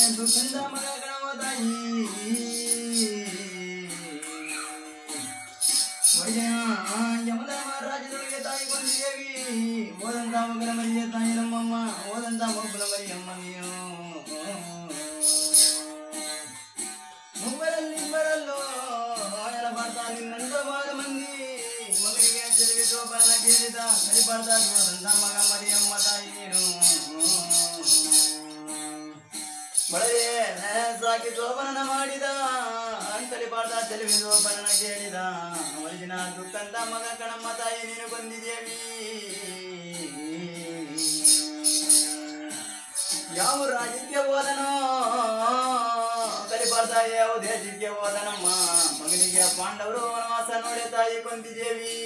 ದುಃಖದ ಮಗ ಗಣವ ತಾಯಿ ವೈಜಯ ಯಮದ ರಾಜ್ಯದೊಳಗೆ ತಾಯಿ ಬಂದಿದ್ದೇವಿ ಓದಂತ ಮಗನ ಮರಿಯ ತಾಯಿ ನಮ್ಮಮ್ಮ ಓದಂತ ಮಗುನ ಮರಿಯಮ್ಮ ನೀನು ಮೂವರಲ್ಲಿ ಬರಲ್ಲೋ ಎಲ್ಲ ಬರ್ತಾ ನಿನ್ನಂದವಾದ ಮಂದಿ ಮಗನಿಗೆ ಚೆಲುವಿ ಶೋಭನ ಕೇಳಿದ ನಡಿಬಾರ್ದ ಓದಂತ ಮಗ ಮರಿಯಮ್ಮ ತಾಯಿ ನೀನು ಮಳೆಯೇ ಸಾಕಿ ಶೋಭನ ಮಾಡಿದ ಅಂತಲಿ ಪಾಠ ಚೆಲುವಿ ಶೋಭನ ಕೇಳಿದ ವಯಸ್ಸಿನ ದುಃಖಂತ ಮಗ ಕಣಮ್ಮ ತಾಯಿ ನೀನು ಬಂದಿದ್ದೇವಿ ಯಾವ ರಾಜ್ಯಕ್ಕೆ ಹೋದನೋ ಕಲಿಪಾರ್ಥ ಯಾವ ದೇಶಕ್ಕೆ ಹೋದನಮ್ಮ ಮಗನಿಗೆ ಪಾಂಡವರು ವನವಾಸ ನೋಡಿ ತಾಯಿ ಕೊಂದಿದ್ದೇವಿ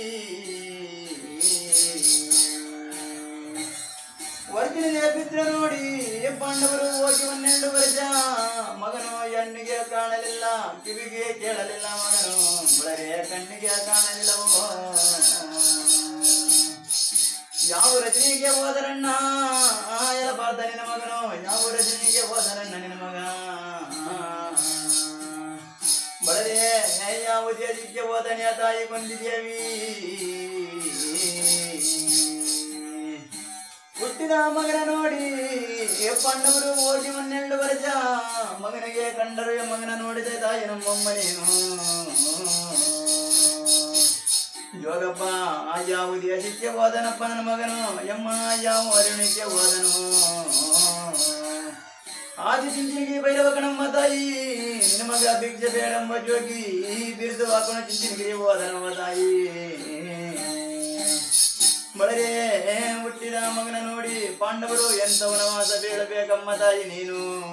ವರ್ಜಿನ ಬಿದ್ರ ನೋಡಿ ಪಾಂಡವರು ಹೋಗಿ ಹನ್ನೆರಡು ವರ್ಷ ಮಗನು ಹೆಣ್ಣಿಗೆ ಕಾಣಲಿಲ್ಲ ಕಿವಿಗೆ ಕೇಳಲಿಲ್ಲ ಮಗನು ಮುಳರೆ ಕಣ್ಣಿಗೆ ಕಾಣಲಿಲ್ಲವೋ ಯಾವ ರಚನೆಗೆ ಹೋದರಣ್ಣ ಎಲ್ಲ ಬಾರ್ದ ನಿನ್ನ ಮಗನು ಯಾವ ರಚನೆಗೆ ಹೋದರಣ್ಣ ನಿನ್ನ ಮಗ ಬಳರೆ ಯಾವ ದೇಶಕ್ಕೆ ಹೋದನೆಯ ತಾಯಿ ಕೊಂದಿದ್ದೇವಿ ಹುಟ್ಟಿದ ಮಗನ ನೋಡಿ ಪಾಂಡವರು ಹೋಗಿ ಹನ್ನೆರಡು ವರ್ಷ ಮಗನಿಗೆ ಕಂಡರು ಮಗನ ನೋಡಿದ ತಾಯಿ ನಮ್ಮಮ್ಮ ನೀನು ಯೋಗಪ್ಪ ಆ ಯಾವ ದೇಶಕ್ಕೆ ಹೋದನಪ್ಪ ನನ್ನ ಮಗನು ಯಮ್ಮ ಯಾವ ಅರಣ್ಯಕ್ಕೆ ಹೋದನು ಆದಿ ಚಿಂಚಿಗೆ ಬೈರವ ಕಣಮ್ಮ ತಾಯಿ ನಿನ್ನ ಮಗ ಭಿಕ್ಷೆ ಬೇಡಮ್ಮ ಜೋಗಿ ಬಿರುದು ಹಾಕೋಣ ಚಿಂಚಿನಿಗೆ ಹೋದನಮ್ಮ ತಾಯಿ ಬಳರೆ ಹುಟ್ಟಿದ ಮಗನ ನೋಡಿ ಪಾಂಡವರು ಎಂತ ವನವಾಸ ಬೀಳಬೇಕಮ್ಮ ತಾಯಿ ನೀನು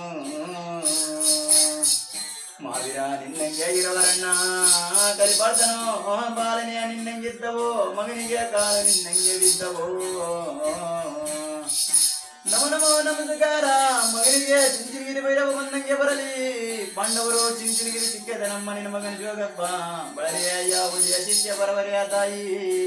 ಮಾವಿರ ನಿನ್ನಂಗೆ ಇರವರಣ್ಣ ಕಲಿಪಾಡ್ತನೋ ಬಾಲನೆಯ ನಿನ್ನಂಗಿದ್ದವೋ ಮಗನಿಗೆ ಕಾಲ ನಿನ್ನಂಗೆ ಬಿದ್ದವೋ ನಮ ನಮೋ ನಮಸ್ಕಾರ ಮಗನಿಗೆ ಚಿಂಚಿನಗಿರಿ ಬೈರವ ಬಂದಂಗೆ ಬರಲಿ ಪಾಂಡವರು ಚಿಂಚಿನಗಿರಿ ಸಿಕ್ಕದ ನಮ್ಮ ನಿನ್ನ ಮಗನ ಜೋಗಪ್ಪ ಬಳರೆಯ ಯಾವುದೇ ಶಿಷ್ಯ ಬರವರೆಯ ತಾಯಿ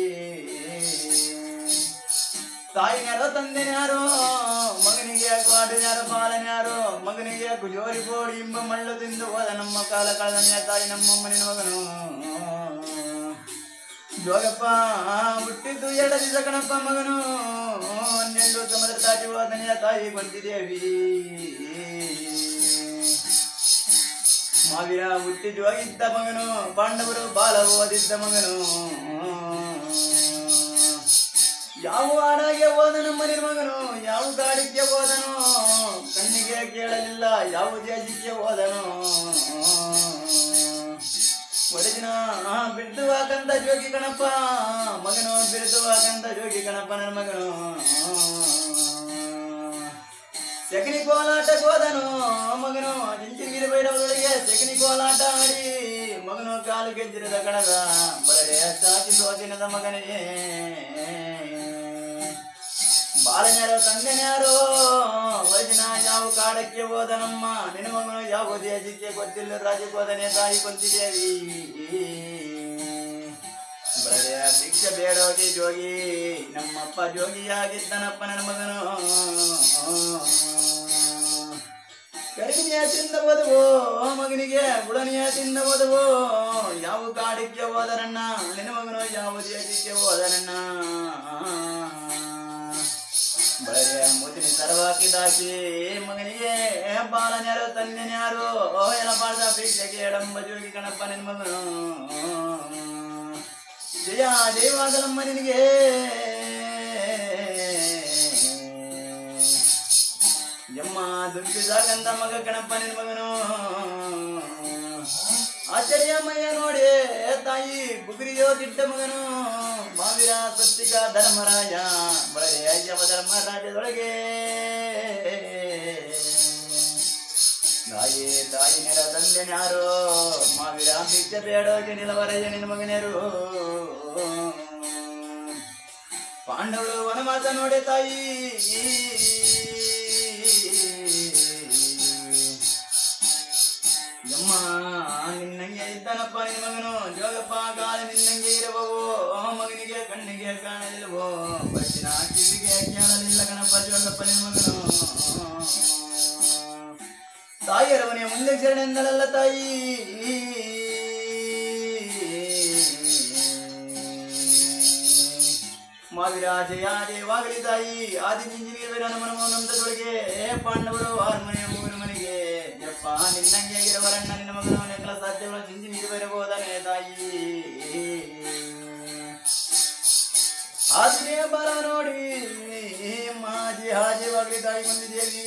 ತಾಯಿನ್ಯಾರೋ ತಂದೆನ್ಯಾರೋ ಮಗನಿಗೆ ಕಾಡಿನ್ಯಾರೋ ಬಾಲನ್ಯಾರೋ ಮಗನಿಗೆ ಕುಜೋರಿ ಬೋಡಿ ಇಂಬ ಮಳ್ಳು ತಿಂದು ಹೋದ ನಮ್ಮ ಕಾಲ ಕಳೆದನೆಯ ತಾಯಿ ನಮ್ಮಮ್ಮನಿನ ಮಗನು ಜೋಗಪ್ಪ ಹುಟ್ಟಿದ್ದು ಎರಡು ದಿವಸ ಕಣಪ್ಪ ಮಗನು ಹನ್ನೆರಡು ಸಮುದ್ರ ದಾಟಿ ಹೋದನೆಯ ತಾಯಿ ಬಂದಿದ್ದೇವಿ ಮಾವಿರ ಹುಟ್ಟಿ ಜೋಗಿದ್ದ ಮಗನು ಪಾಂಡವರು ಬಾಲ ಓದಿದ್ದ ಮಗನು ಯಾವ ಹಾಡಾಗೆ ಹೋದನು ಮನಿನ ಮಗನು ಯಾವ ಗಾಡಿಗೆ ಹೋದನು ಕಣ್ಣಿಗೆ ಕೇಳಲಿಲ್ಲ ಯಾವ ದೇಶಕ್ಕೆ ಹೋದನು ಒಡೆದಿನ ಬಿದ್ದು ಹಾಕಂತ ಜೋಗಿ ಗಣಪ ಮಗನು ಬಿದ್ದು ಹಾಕಂತ ಜೋಗಿ ಗಣಪ ನನ್ನ ಮಗನು ಸೆಗಣಿ ಕೋಲಾಟಕ್ಕೆ ಹೋದನು ಮಗನು ಚಿಂಚಿಗಿರಿ ಬೈರವದೊಳಗೆ ಸೆಗಣಿ ಕೋಲಾಟ ಆಡಿ ಮಗನು ಕಾಲು ಗೆದ್ದಿರದ ಕಣದ ಬರಡೆ ಸಾಕಿ ಸೋದಿನದ ಮಗನೇ ಬಾಲನ್ಯಾರೋ ತಂದೆನ್ಯಾರೋ ವೈದಿನ ಯಾವ ಕಾಡಕ್ಕೆ ಹೋದನಮ್ಮ ನಿನ್ನ ಮಗನು ಯಾವ ದೇಶಕ್ಕೆ ಗೊತ್ತಿಲ್ಲ ರಾಜ್ಯಕ್ಕೆ ಹೋದನೆ ತಾಯಿ ಕೊಂತಿದ್ದೇವಿ ಬರಡೆ ಭಿಕ್ಷೆ ಬೇಡೋಗಿ ಜೋಗಿ ನಮ್ಮಪ್ಪ ಜೋಗಿಯಾಗಿದ್ದನಪ್ಪ ನನ್ನ ಮಗನು ಕರಿಮಿನಿಯ ತಿಂದ ಹೋದವು ಮಗನಿಗೆ ಗುಳನಿಯ ತಿಂದ ಹೋದವು ಯಾವ ಕಾಡಿಗೆ ಹೋದರಣ್ಣ ನಿನ್ನ ಮಗನು ಯಾವ ದೇಶಕ್ಕೆ ಹೋದರಣ್ಣ ಬಳೆಯ ಮುದಿನ ತರವಾಕಿದಾಕಿ ಮಗನಿಗೆ ಬಾಲನ್ಯಾರು ತಂದೆನ್ಯಾರು ಎಲ್ಲ ಬಾಳ್ದ ಭಿಕ್ಷೆಗೆ ಎಡಂಬ ಜೋಗಿ ಕಣಪ್ಪ ನಿನ್ನ ಮಗನು ಜಯ ಜಯವಾಗಲಮ್ಮ ನಿನಗೆ ಯಮ್ಮ ದುಡ್ಡಿದಾಗಂತ ಮಗ ಗಣಪ ನಿನ್ ಮಗನು ಆಶ್ಚರ್ಯಮಯ್ಯ ನೋಡಿ ತಾಯಿ ಬುಗುರಿಯೋ ದಿಟ್ಟ ಮಗನು ಮಾವಿರ ಸತ್ತಿಗ ಧರ್ಮರಾಜ ಬಳಗೆ ಯವ ಧರ್ಮರಾಜದೊಳಗೆ ತಾಯಿ ತಾಯಿ ನೆರ ತಂದೆನ್ಯಾರು ಮಾವಿರ ಭಿಕ್ಷೆ ಬೇಡೋಗೆ ನಿಲವರಯ್ಯ ನಿನ್ನ ಮಗನೇರು ಪಾಂಡವರು ವನವಾಸ ನೋಡೆ ತಾಯಿ ಯಮ್ಮ ನಿನ್ನಂಗೆ ಇದ್ದಾನಪ್ಪ ನಿನ್ನ ಮಗನು ಜೋಗಪ್ಪ ಗಾಳಿ ನಿನ್ನಂಗೆ ಇರಬವು ಮಗನಿಗೆ ಕಣ್ಣಿಗೆ ಕಾಣಲಿಲ್ವೋ ಬಚ್ಚಿನ ಕಿವಿಗೆ ಕೇಳಲಿಲ್ಲ ಕಣಪ್ಪ ಜೋಗಪ್ಪ ನಿನ್ನ ಮಗನು ತಾಯಿ ಅರಮನೆಯ ಮುಂದೆ ಶರಣೆಂದಳಲ್ಲ ತಾಯಿ ಮಾವಿರಾಜಯ ದೇವಾಗಲಿ ತಾಯಿ ಆದಿಚುಂಚನಿಗೆ ನಮನ ನಂತದೊಳಗೆ ಪಾಂಡವರು ಆರ್ಮನೆಯ ಮೂಗಿನ ಮನೆಗೆ ಯಪ್ಪ ನಿನ್ನಂಗೆ ಇರವರಣ್ಣ ನಿನ್ನ ಮಗನ ನೆಕ್ಕಲ ಸಾಧ್ಯಗಳ ಚಿಂಚಿ ನೀರು ಬರಬಹುದಾನೆ ತಾಯಿ ಆಜ್ಞೆಯ ಬರ ನೋಡಿ ಮಾಜಿ ಹಾಜಿವಾಗಲಿ ತಾಯಿ ಬಂದಿದ್ದೇವಿ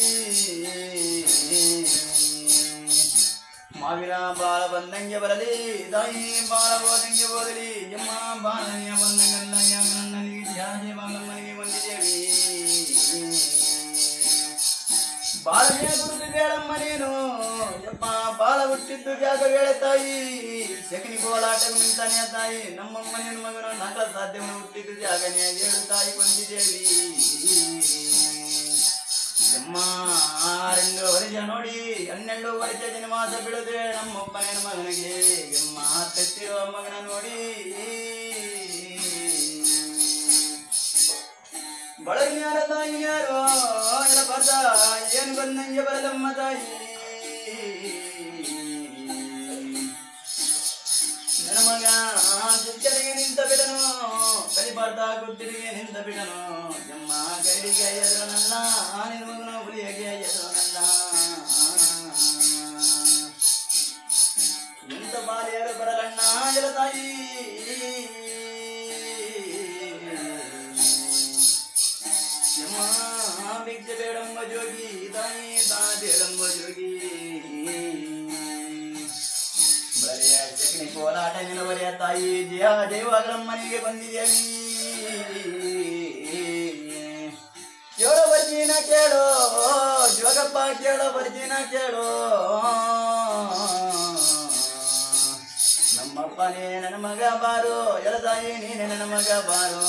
ಮಾವಿನ ಬಾಳ ಬಂದಂಗೆ ಬರಲಿ ತಾಯಿ ಬಾಳ ಹೋದಂಗೆ ಹೋಗಲಿ ಎಮ್ಮ ಬಾಳನೆಯ ಬಂದಂಗಲ್ಲ ನನಗೆ ಹಾಜಿ ಬಾಳಮ್ಮನಿಗೆ ಬಂದಿದ್ದೇವಿ ಬಾಳನೆಯ ಗುರುತು ಬೇಡಮ್ಮ ನೀನು ಯಪ್ಪ ಬಾಳ ಹುಟ್ಟಿದ್ದು ಜಾಗ ಬೇಡ ತಾಯಿ ಶಕನಿ ಕೋಲಾಟಕ್ಕೆ ನಿಂತಾನೆ ತಾಯಿ ನಮ್ಮಮ್ಮ ನಿನ್ನ ಮಗನ ನಕಲ ಸಾಧ್ಯವನ್ನು ಹುಟ್ಟಿದ್ದು ಜಾಗನೇ ಏಳು ತಾಯಿ ಬಂದಿದ್ದೇವಿ ಎಮ್ಮ రెండు ವರ್ಷ ನೋಡಿ ಹನ್ನೆರಡು ವರ್ಷ ಜನ್ಮಾಸ ಬೀಳದೆ ನಮ್ಮಪ್ಪನ ಮಗನಿಗೆ ಎಮ್ಮ ತೆತ್ತಿರುವ ಮಗನ ನೋಡಿ ಬಳಗಿ ಯಾರ ತಾಯಿ ಯಾರೋ ಎಲ್ಲ ಬರ್ದ ಏನು ಬಂದಂಗೆ ಬರಲಮ್ಮ ತಾಯಿ ನನ್ನ ಮಗ ಗುದ್ದಲಿಗೆ ನಿಂತ ಬಿಡನು ಕಲಿಬಾರ್ದ ಗುದ್ದಲಿಗೆ ನಿಂತ ಬಿಡನು ಎಮ್ಮ ಗೈಡಿಗೆ ಎದುರನಲ್ಲ ನಿನ್ನ ಮಗನ ಹುಲಿಯಗೆ ಎದುರನಲ್ಲ ಎಂತ ಬಾಲಿಯರು ಬರಲಣ್ಣ ಎಲ ತಾಯಿ ಎಮ್ಮ ಭಿಕ್ಷೆ ಬೇಡಂಬ ಜೋಗಿ ತಾಯಿ ತಾ ಬೇಡಂಬ ಜೋಗಿ ಬರೆಯ ಚಕ್ನಿ ಕೋಲಾಟ ನಿಲವರೆಯ ತಾಯಿ ಜಯ ದೇವಾಗ್ರಮ್ಮನಿಗೆ ಬಂದಿದ್ದೇವಿ ಕೇಳೋ ಬರ್ಜಿನ ಕೇಳೋ ಜೋಗಪ್ಪ ಕೇಳೋ ಬರ್ಜಿನ ಕೇಳೋ ನಮ್ಮಪ್ಪನೇ ನನ್ನ ಮಗ ಬಾರೋ ಎಳ ತಾಯಿ ನೀನೆ ನನ್ನ ಮಗ ಬಾರೋ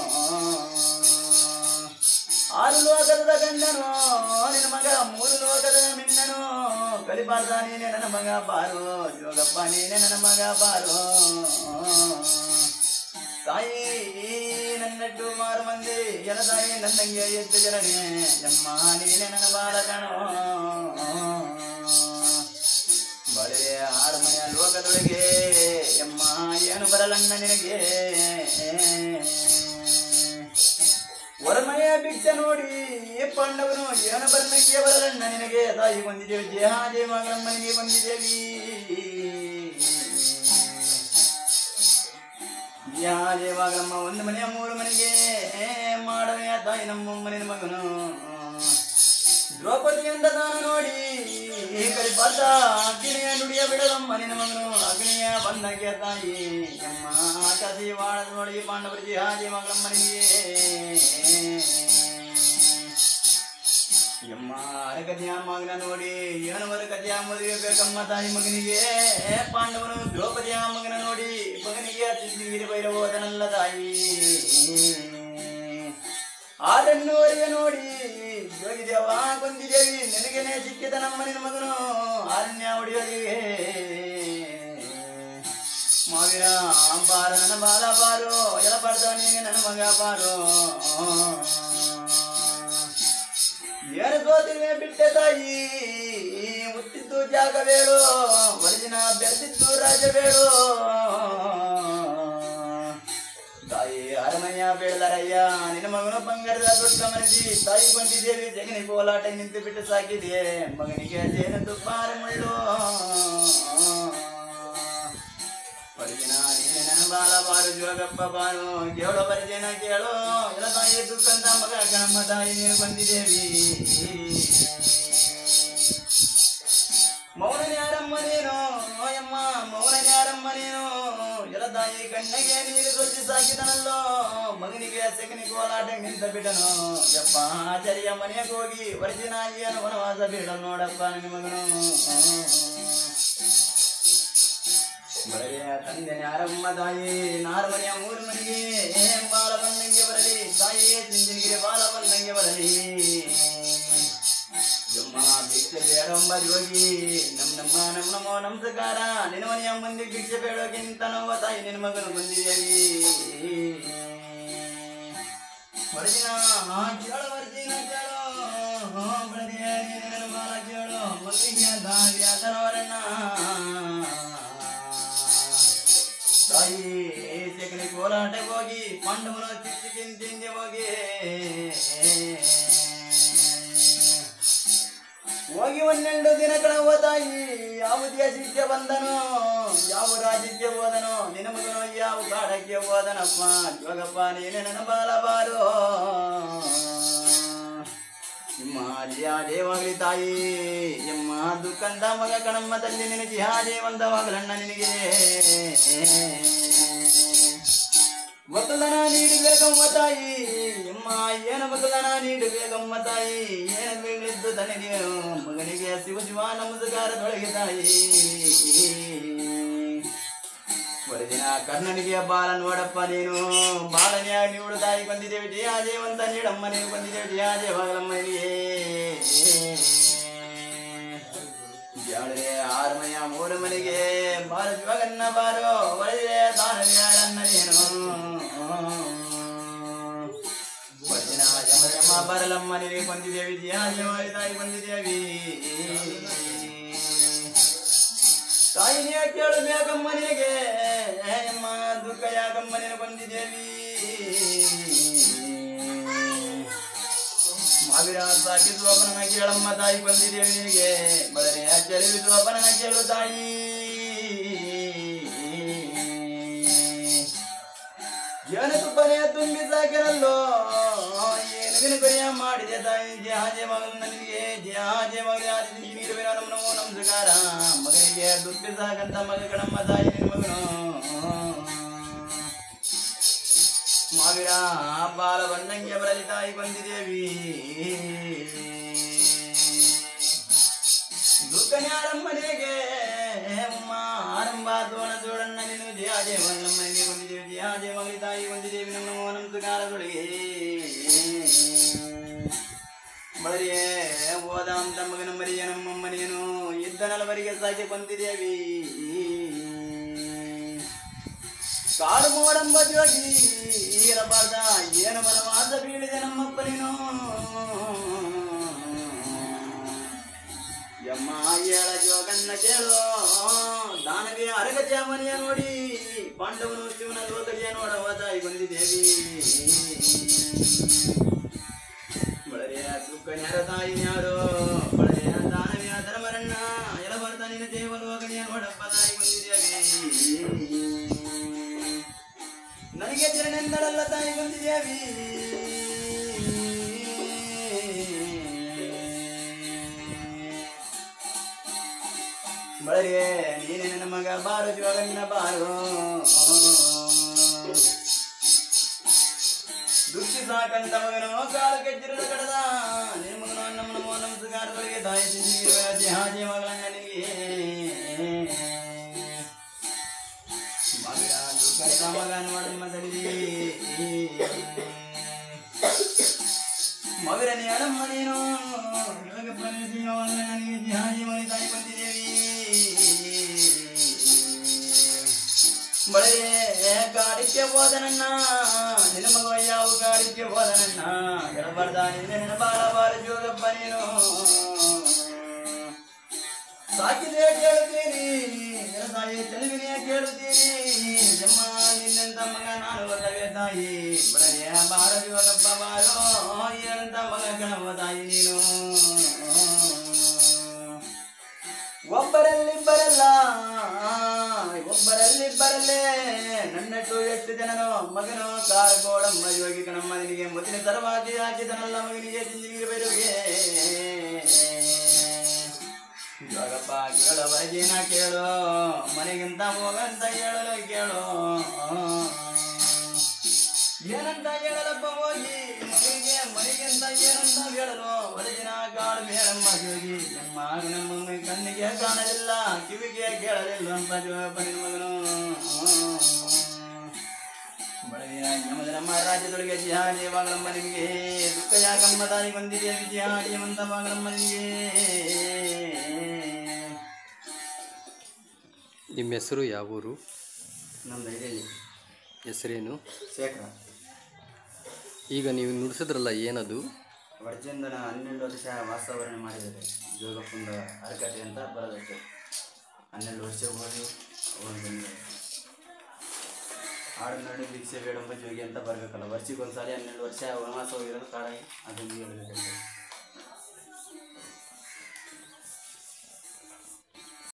ಆರು ಲೋಕದ ಗಂಡನು ನಿನ್ನ ಮಗ ಮೂರು ಲೋಕದ ಮಿಂಡನು ಕಲಿಬಾರ್ದ ನೀನೆ ನನ್ನ ಮಗ ಬಾರು ಜೋಗಪ್ಪ ನೀನೆ ನನ್ನ ಮಗ ಬಾರು ತಾಯಿ ನನ್ನಟ್ಟು ಮಾರು ಮಂದಿ ಎಲ ತಾಯಿ ನನ್ನಂಗೆ ಎದ್ದು ಜನನೇ ಎಮ್ಮ ನೀನೆ ನನ್ನ ಬಾಳ ಕಣೋ ಬಳೆ ಆರು ಮನೆಯ ಲೋಕದೊಳಗೆ ಎಮ್ಮ ಏನು ಬರಲಣ್ಣ ನಿನಗೆ ಹೊರಮನೆಯ ಭಿಕ್ಷೆ ನೋಡಿ ಪಾಂಡವನು ಏನು ಬರ್ನಕ್ಕೆ ಬರಲಣ್ಣ ನಿನಗೆ ತಾಯಿ ಬಂದಿದ್ದೇವೆ ಜಯ ಜಯ ಮಗಳಮ್ಮನಿಗೆ ಬಂದಿದ್ದೇವಿ ಜಯ ಜಯ ಮಗಳಮ್ಮ ಒಂದು ಮನೆಯ ಮೂರು ಮನೆಗೆ ಮಾಡವೆಯ ತಾಯಿ ನಮ್ಮಮ್ಮನ ಮಗನು ದ್ರೌಪದಿಯಿಂದ ತಾನು ನೋಡಿ ಕರಿಪಾದ ಅಗ್ನಿಯ ನುಡಿಯ ಬಿಡಲಮ್ಮ ನಿನ್ನ ಮಗನು ಅಗ್ನಿಯ ಬಂದಕ್ಕೆ ತಾಯಿ ಎಮ್ಮ ಕಸಿ ವಾಳದ ನೋಡಿ ಪಾಂಡವರ ಜಿ ಹಾಜಿ ಮಗಳಮ್ಮನಿಗೆ ಎಮ್ಮ ಅರಕತಿಯ ಮಗನ ನೋಡಿ ಏನವರ ಕಥೆಯ ಮದುವೆ ಬೇಕಮ್ಮ ತಾಯಿ ಮಗನಿಗೆ ಪಾಂಡವನು ದ್ರೌಪದಿಯ ಮಗನ ನೋಡಿ ಮಗನಿಗೆ ಅತಿಥಿಗಿರಿ ಬೈರಬೋದನಲ್ಲ ತಾಯಿ ಆರನ್ನೂವರೆಗೆ ನೋಡಿ ಯೋಗಿದೇವ ಕೊಂದಿದೇವಿ ನಿನಗೇನೆ ಸಿಕ್ಕಿದ ನಮ್ಮ ನಿನ್ನ ಮಗನು ಆರಣ್ಯ ಹೊಡೆಯೋದಿಗೆ ಮಾವಿನ ಬಾರ ನನ್ನ ಬಾಲ ಬಾರು ಎಲ ಬರ್ದವನಿಗೆ ನನ್ನ ಮಗ ಬಾರು ಏನು ಸೋತಿವೆ ಬಿಟ್ಟೆ ತಾಯಿ ಹುಟ್ಟಿದ್ದು ಜಾಗ ಬೇಡು ವರದಿನ ಬೆಳೆದಿದ್ದು ರಾಜ ಬೇಡು ತಾಯಿ ಅರಮನೆಯ ಬೇಡದರಯ್ಯ ನಿನ್ನ ಮಗನು ಬಂಗಾರದ ದೊಡ್ಡ ಮನಸಿ ತಾಯಿ ಬಂದಿದ್ದೇವೆ ಜಗನಿ ಕೋಲಾಟ ನಿಂತು ಬಿಟ್ಟು ಸಾಕಿದೆ ಮಗನಿಗೆ ಜೇನು ತುಪ್ಪ ಮುಳ್ಳು ಪರಿಜಿನ ನೀನೆ ನನ್ನ ಬಾಲ ಬಾರು ಜೋಗಪ್ಪ ಬಾರು ಕೇಳೋ ಪರಿಜಿನ ಕೇಳೋ ಎಲ್ಲ ತಾಯಿ ದುಃಖಂತ ಮಗ ಗಣಮ್ಮ ತಾಯಿ ನೀನು ಬಂದಿದ್ದೇವಿ ಮೌನ ಯಾರಮ್ಮ ನೀನು ಅಯ್ಯಮ್ಮ ಮೌನ ಯಾರಮ್ಮ ನೀನು ಎಲ್ಲ ತಾಯಿ ಕಣ್ಣಿಗೆ ನೀರು ದೊಡ್ಡ ಸಾಕಿದನಲ್ಲೋ ಮಗನಿಗೆ ಸೆಗನಿ ಕೋಲಾಟ ನಿಂತ ಬಿಡನು ಯಪ್ಪ ಆಚಾರ್ಯ ಮನೆಗೆ ಹೋಗಿ ವರ್ಜಿನಾಗಿಯನು ವನವಾಸ ಬಿಡ ನೋಡಪ್ಪ ನಿನ್ನ ಮಗನು ಬರಲಿಯ ತಂದೆ ನಾರಮ್ಮ ತಾಯಿ ನಾರು ಮನೆಯ ಮೂರು ಮನೆಗೆ ಏನ್ ಬಾಲ ಬಂದಂಗೆ ಬರಲಿ ತಾಯಿ ಚಿಂಜನಿಗೆ ಬಾಲ ಬಂದಂಗೆ ಬರಲಿ ಜಮ್ಮ ಭಿಕ್ಷೆ ಬೇಡಂಬ ಯೋಗಿ ನಮ್ ನಮ್ಮ ನಮ್ ನಮೋ ನಮಸ್ಕಾರ ನಿನ್ನ ಮನೆಯ ಮಂದಿ ಭಿಕ್ಷೆ ಬೇಡೋಕ್ಕಿಂತ ನೋವ ತಾಯಿ ನಿನ್ನ ಮಗನು ಬಂದಿದ್ದೇವಿ ವರ್ಜಿನ ಕೇಳೋ ವರ್ಜಿನ ಕೇಳೋ ಬೆಳಗ್ಗೆ ನನ್ನ ಬಾಲ ಕೇಳೋ ಮಗ ಮುಗಿಗೆ ದಾವ್ಯಾತನವರನ್ನ ತಾಯಿ ಸೆಕನಿ ಕೋಲಾಟಕ್ಕೆ ಹೋಗಿ ಪಾಂಡವನ ಚಿಕ್ಕಿಂತಿಂದೆ ಹೋಗಿ ಹೋಗಿ ಒಂದೆರಡು ದಿನಗಳ ತಾಯಿ ಯಾವ ದೇಶಕ್ಕೆ ಬಂದನು ಯಾವ ರಾಜ್ಯಕ್ಕೆ ಹೋದನು ನಿನ್ನ ಮಗನು ಯಾವ ಕಾಡಕ್ಕೆ ಹೋದನಪ್ಪ ಯೋಗಪ್ಪ ನೀನೆ ನನ್ನ ಬಾಲಬಾರು ನಿಮ್ಮ ಜಿಹಾದೇವಾಗಲಿ ತಾಯಿ ನಿಮ್ಮ ದುಃಖಂದ ಮಗ ಕಣಮ್ಮ ತಲ್ಲಿ ನಿನ್ನ ಜಿಹಾದೇವಂತವಾಗಲಣ್ಣ ನಿನಗೆ ಒತ್ತದನ ನೀಡಬೇಕಮ್ಮ ತಾಯಿ ಎಮ್ಮ ಏನ ಒತ್ತದನ ನೀಡಬೇಕಮ್ಮ ತಾಯಿ ಏನ ಬೀಳಿದ್ದು ತನಗೆ ಮಗನಿಗೆ ಶಿವ ಶಿವ ನಮಸ್ಕಾರದೊಳಗೆ ತಾಯಿ ದಿನ ಕರ್ಣನಿಗೆ ಬಾಲ ನೋಡಪ್ಪ ನೀನು ಬಾಲನ್ಯಾಗಿ ನೀಡು ತಾಯಿ ಬಂದಿದ್ದೇವೆ ಜಯ ಜಯವಂತ ನೀಡಮ್ಮ ನೀನು ಬಂದಿದ್ದೇವೆ ಜಯ ಜಯವಾಗಲಮ್ಮ ನಿನಗೆ ಬ್ಯಾಳೆ ಆರು ಮನೆಯ ಮೂರು ಮನೆಗೆ ಬಾರ ಶಿವಗನ್ನ ಬಾರೋ ಒಳ್ಳೆ ದಾನ ಬ್ಯಾಳನ್ನ ನೀನು ವಚನ ಯಮ ಯಮ ಬರಲಮ್ಮ ನಿನಗೆ ಬಂದಿದ್ದೇವೆ ಜಯ ಜಯವಾಗಿ ತಾಯಿ ಬಂದಿದ್ದೇವಿ ತಾಯಿನೇ ಕೇಳಬೇಕಮ್ಮ ನಿನಗೆ ಅಮ್ಮ ದುಃಖ ಯಾಕಮ್ಮ ನೀನು ಬಂದಿದ್ದೇವಿ ಮಾವಿರ ಸಾಕಿಸುವ ಅಪ್ಪನ ಕೇಳಮ್ಮ ತಾಯಿ ಬಂದಿದ್ದೇವೆ ನಿನಗೆ ಬದನೆ ಚಲಿಸುವ ಅಪ್ಪನ ಕೇಳು ತಾಯಿ ಜನ ತುಪ್ಪನೆ ತುಂಬಿ ಸಾಕಿರಲ್ಲೋ ಏನು ವಿನಕರಿಯ ಮಾಡಿದೆ ತಾಯಿ ಜಹಾಜೆ ಮಗನ ನಿನಗೆ ಜಹಾಜೆ ಮಗನ ನೀರುವಿನ ನಮ ನಮೋ ನಮಸ್ಕಾರ ಮಗನಿಗೆ ದುಡ್ಡು ಸಾಕಂತ ಮಗ ಕಣಮ್ಮ ತಾಯಿ ನಿನ್ನ ಮಗನು ಮಾವಿರ ಬಾಲ ಬಣ್ಣಂಗೆ ಬರಲಿ ತಾಯಿ ಬಂದಿದ್ದೇವಿ ದುಃಖನ್ಯಾರಮ್ಮನೆಗೆ ಅಮ್ಮ ಆರಂಭ ತೋಣ ಜೋಡಣ್ಣ ನೀನು ಜಯ ಜಯ ಮಗನಮ್ಮನಿಗೆ ಬಂದಿದ್ದೇವೆ ಜಯ ಜಯ ಮಗಲಿ ತಾಯಿ ಬಂದಿದ್ದೇವೆ ನಮ್ಮ ನಮ್ದು ಕಾಲದೊಳಗೆ ಮರಿಯೇ ಹೋದ ಅಂತ ಮಗನ ಮರಿಯ ನಮ್ಮಮ್ಮನೇನು ಇದ್ದ ನಲವರಿಗೆ ಸಾಕಿ ಬಂದಿದ್ದೇವಿ ಕಾಡು ಮೋಡಂಬ ಜೋಗಿ ಇರಬಾರ್ದ ಏನು ಮನವಾದ ಬೀಳಿದೆ ನಮ್ಮಪ್ಪ ನೀನು ಯಮ್ಮ ಏಳ ಜೋಗನ್ನ ಕೇಳೋ ದಾನವೇ ಅರಗತ್ಯ ಮನೆಯ ನೋಡಿ ಪಾಂಡವನು ಶಿವನ ಲೋಕಜ ನೋಡವ ತಾಯಿ ಬಂದಿದ್ದೇವಿ ಬಳರೆಯ ದುಃಖ ನ್ಯಾರ ತಾಯಿ ನ್ಯಾರೋ ಬಳರೆಯ ದಾನವೇ ಧರ್ಮರಣ್ಣ ಎಲ ಬರ್ತಾ ನಿನ್ನ ದೇವಲೋಕನೆಯ ನೋಡಪ್ಪ ತಾಯಿ ಬಂದಿದ್ದೇವಿ ನನಗೆ ತಿರಣೆಂದಳಲ್ಲ ತಾಯಿ ಬಂದಿದ್ದೇವಿ ಬಳರೆ ನೀನೆ ನನ್ನ ಮಗ ಬಾರು ಜೋಗನ್ನ ಬಾರು ದುಃಖಿ ಸಾಕಂತ ಮಗನು ಕಾಲು ಕೆಜ್ಜಿರದ ಕಡದ ನಿನ್ನ ಮಗನು ನಮ್ಮ ನಮೋ ನಮಸ್ಕಾರದೊಳಗೆ ತಾಯಿ ಸಿಂಧಿ ಹಾಜಿ ಮಗಳನ್ನ ನಿನಗೆ ಮಗ ದುಃಖದ ಮಗ ನೋಡಮ್ಮ ತಡಿ ಮಗರನೇ ಅಳಮ್ಮ ನೀನು ಯೋಗ ಪ್ರವೇಶಿಯವಲ್ಲ ನನಗೆ ಜಿಹಾಜಿ ಮನೆ ತಾಯಿ ಬಂದಿದ್ದೇವಿ ಬಳೆ ಗಾಡಿಗೆ ಹೋದನಣ್ಣ ನಿನ್ನ ಮಗ ಯಾವ ಗಾಡಿಗೆ ಹೋದನಣ್ಣ ಎಡಬಾರ್ದ ನಿನ್ನೆ ನಿನ್ನ ಬಾಳ ಬಾರ ಜೋಗಪ್ಪ ನೀನು ಸಾಕಿದೆ ಕೇಳುತ್ತೀನಿ ತಾಯಿ ತಿಳಿವಿನೇ ಕೇಳುತ್ತೀನಿ ಜಮ್ಮ ನಿನ್ನಂತ ಮಗ ನಾನು ಒಲ್ಲವೇ ತಾಯಿ ಬಡನೆಯ ಬಾರ ಜೋಗಪ್ಪ ಬಾರೋ ಏನಂತ ಮಗ ಕಣವ ತಾಯಿ ನೀನು ಒಬ್ಬರಲ್ಲಿ ಬರಲ್ಲ ಒಬ್ಬರಲ್ಲಿ ಬರಲೇ ನನ್ನಟ್ಟು ಎಷ್ಟು ಜನನೋ ಮಗನೋ ಕಾರಗೋಡಮ್ಮ ಯೋಗಿ ಕಣಮ್ಮ ನಿನಗೆ ಮುತ್ತಿನ ತರವಾದಿ ಹಾಕಿದನಲ್ಲ ಮಗನಿಗೆ ಜಿಂಜಿಗೆ ಬೆರುಗೆ ಇವಾಗಪ್ಪ ಕೇಳೋವರೆಗೇನ ಕೇಳು ಮನೆಗಿಂತ ಹೋಗಂತ ಹೇಳಲು ಕೇಳು ಏನಂತ ಹೇಳಲಪ್ಪ ಹೋಗಿ ಮಗನಿಗೆ ಮನೆಗಿಂತ ಏನಂತ ಹೇಳಲು ಹೊರಗಿನ ಕಾಳು ಮೇಳಮ್ಮ ಹೋಗಿ ನಮ್ಮ ನಮ್ಮ ಕಣ್ಣಿಗೆ ಕಾಣಲಿಲ್ಲ ಕಿವಿಗೆ ಕೇಳಲಿಲ್ಲ ಅಂತ ಜೋಗಪ್ಪ ನಿನ್ನ ಮಗನು ಬಳವಿನ ಯಮದ ನಮ್ಮ ರಾಜ್ಯದೊಳಗೆ ಜಿಹಾಡಿ ಬಾಗಳಮ್ಮ ನಿಮಗೆ ದುಃಖ ಯಾಕಮ್ಮ ತಾಯಿ ಬಂದಿದೆ ಜಿಹಾಡಿ ಅಂತ ಬಾಗಳಮ್ಮ ನಿಮಗೆ ನಿಮ್ಮ ಹೆಸರು ಯಾವ ಊರು ನಮ್ಮ ಧೈರ್ಯ ಹೆಸರೇನು ಶೇಖರ ಈಗ ನೀವು ನುಡಿಸಿದ್ರಲ್ಲ ಏನದು ವರ್ಜಿಂದನ ಹನ್ನೆರಡು ವರ್ಷ ವಾತಾವರಣ ಮಾಡಿದ್ದಾರೆ ಜೋಗಪ್ಪಂದ ಅರಕಟ್ಟೆ ಅಂತ ಬರೋದಕ್ಕೆ ಹನ್ನೆರಡು ವರ್ಷ ಹೋಗಿ ಒಂದು ಆಡು ನಡು ಭಿಕ್ಷೆ ಬೇಡಂಬ ಜೋಗಿ ಅಂತ ಬರಬೇಕಲ್ಲ ವರ್ಷಕ್ಕೆ ಒಂದ್ಸಾರಿ ಹನ್ನೆರಡು ವರ್ಷ ವನವಾಸ ಹೋಗಿರೋದು ಕಾಡಾಗಿ ಅದೊಂದು ಹೇಳ್ಬೇಕಂತ